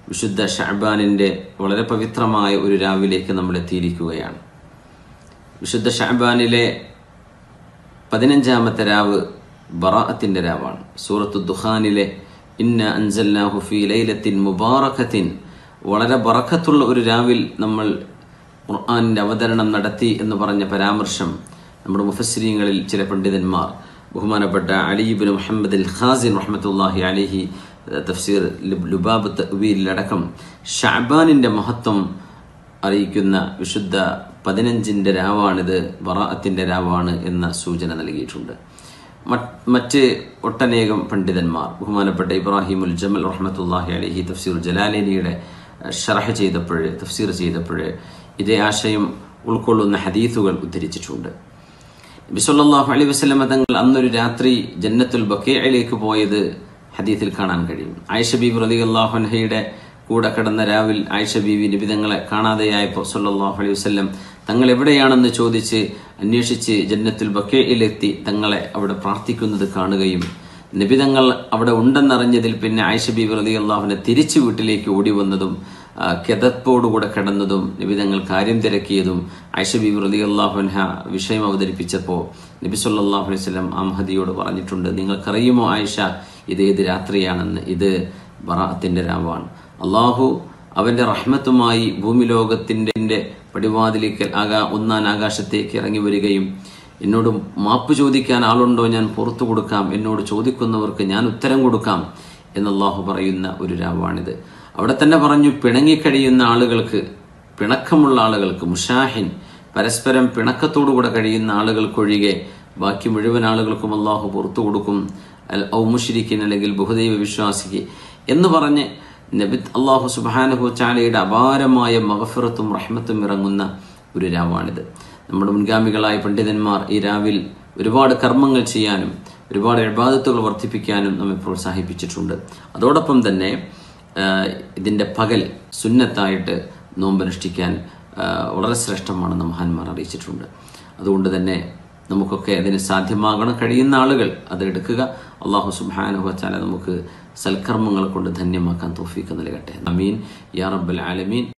വിശുദ്ധ ഷഹബാനിൻ്റെ വളരെ പവിത്രമായ ഒരു രാവിലേക്ക് നമ്മൾ എത്തിയിരിക്കുകയാണ് വിശുദ്ധ ഷഹബാനിലെ പതിനഞ്ചാമത്തെ രാവ് ബറാഅത്തിന്റെ രാവാണ് സൂറത്തു ദുഖാനിലെ ഇന്ന അൻസല്ലാഹു ഫീ ലൈലത്തിൻ മുബാറക്കത്തിൻ വളരെ ബറക്കത്തുള്ള ഒരു രാവിൽ നമ്മൾ ഖുർആാനിൻ്റെ അവതരണം നടത്തി എന്ന് പറഞ്ഞ പരാമർശം നമ്മുടെ മുഫസ്സിരീങ്ങളിൽ ചില പണ്ഡിതന്മാർ ബഹുമാനപ്പെട്ട അലിബിൻ മുഹമ്മദ് അൽ ഖാസിൻ റഹ്മത്തുല്ലാഹി അലിഹി തഫ്സീർ ലുബാബ് തവീലടക്കം ഷാബാനിൻ്റെ മഹത്വം അറിയിക്കുന്ന വിശുദ്ധ പതിനഞ്ചിൻ്റെ രാവാണിത് ബറാഅത്തിൻ്റെ രാവാണ് എന്ന സൂചന നൽകിയിട്ടുണ്ട് മറ്റ് ഒട്ടനേകം പണ്ഡിതന്മാർ ബഹുമാനപ്പെട്ട ഇബ്രാഹിമുൽ ജമൽ റഹ്മത്തുല്ലാഹി അലഹി തഫ്സീർ ജലാലിനിയുടെ ഷറഹ് ചെയ്തപ്പോൾ തഫ്സീർ ചെയ്തപ്പോൾ ഇതേ ആശയം ഉൾക്കൊള്ളുന്ന ഹദീസുകൾ ഉദ്ധരിച്ചിട്ടുണ്ട് ബിസൊല്ലാഹു അലൈ വസ്ലമ തങ്ങൾ അന്നൊരു രാത്രി ജന്നത്തുൽ ബക്കയിലേക്ക് പോയത് ഹദീസിൽ കാണാൻ കഴിയും ആയിഷ ബീബി റലി അള്ളാഹുൻഹയുടെ കൂടെ കിടന്ന രാവിൽ ആയിഷ ബീവി നിബിതങ്ങളെ കാണാതെയായപ്പോൾ സല്ലാഹു അലൈഹി വസ്ലം തങ്ങൾ എവിടെയാണെന്ന് ചോദിച്ച് അന്വേഷിച്ച് ജന്നത്തുൽ ബക്കയിലെത്തി തങ്ങളെ അവിടെ പ്രാർത്ഥിക്കുന്നത് കാണുകയും നിബിതങ്ങൾ അവിടെ ഉണ്ടെന്നറിഞ്ഞതിൽ പിന്നെ ആയിഷ ബീബി റലി അള്ളാഹുനെ തിരിച്ചു വീട്ടിലേക്ക് ഓടി വന്നതും കിതപ്പോടുകൂടെ കിടന്നതും നിബിതങ്ങൾ കാര്യം തിരക്കിയതും ആയിഷ ബീബി റലി അള്ളാഹുൻഹ വിഷയം അവതരിപ്പിച്ചപ്പോൾ നബി സല്ലാഹു അലൈഹി സ്വലം അഹമ്മദിയോട് പറഞ്ഞിട്ടുണ്ട് നിങ്ങൾക്കറിയുമോ ആയിഷ ഇത് ഏത് രാത്രിയാണെന്ന് ഇത് ബറാഅത്തിന്റെ രാവാണ് അള്ളാഹു അവന്റെ റഹ്മത്തുമായി ഭൂമി ലോകത്തിന്റെ പടിവാതിലേക്ക് ആകാ ഒന്നാൻ ആകാശത്തേക്ക് ഇറങ്ങി വരികയും എന്നോട് മാപ്പ് ചോദിക്കാൻ ആളുണ്ടോ ഞാൻ പുറത്തു കൊടുക്കാം എന്നോട് ചോദിക്കുന്നവർക്ക് ഞാൻ ഉത്തരം കൊടുക്കാം എന്നല്ലാഹു പറയുന്ന ഒരു രാവാണിത് അവിടെ തന്നെ പറഞ്ഞു പിണങ്ങിക്കഴിയുന്ന ആളുകൾക്ക് പിണക്കമുള്ള ആളുകൾക്ക് മുഷാഹിൻ പരസ്പരം പിണക്കത്തോടുകൂടെ കഴിയുന്ന ആളുകൾക്കൊഴികെ ബാക്കി മുഴുവൻ ആളുകൾക്കും അള്ളാഹു പുറത്തു കൊടുക്കും അൽ ഔമുഷിരിക്കിൻ അല്ലെങ്കിൽ ബഹുദൈവ വിശ്വാസിക്ക് എന്ന് പറഞ്ഞ് നബി അള്ളാഹു സുബാനുഹു ചാലയുടെ അപാരമായ മഹഫിറത്തും റഹ്മത്തും ഇറങ്ങുന്ന ഒരു രാവാണിത് നമ്മുടെ മുൻഗാമികളായ പണ്ഡിതന്മാർ ഈ രാവിൽ ഒരുപാട് കർമ്മങ്ങൾ ചെയ്യാനും ഒരുപാട് എഴുപാദത്തുകൾ വർദ്ധിപ്പിക്കാനും നമ്മെ പ്രോത്സാഹിപ്പിച്ചിട്ടുണ്ട് അതോടൊപ്പം തന്നെ ഇതിൻ്റെ പകൽ സുന്നത്തായിട്ട് നോമ്പനുഷ്ഠിക്കാൻ വളരെ ശ്രേഷ്ഠമാണെന്ന് മഹാന്മാർ അറിയിച്ചിട്ടുണ്ട് അതുകൊണ്ട് തന്നെ നമുക്കൊക്കെ അതിന് സാധ്യമാകണം കഴിയുന്ന ആളുകൾ അത് എടുക്കുക അള്ളാഹു സുബാനുഹച്ചാല നമുക്ക് സൽക്കർമ്മങ്ങൾ കൊണ്ട് ധന്യമാക്കാൻ തോഫീക്ക് നൽകട്ടെ അമീൻ യാ റബ്ബൽ ആലമീൻ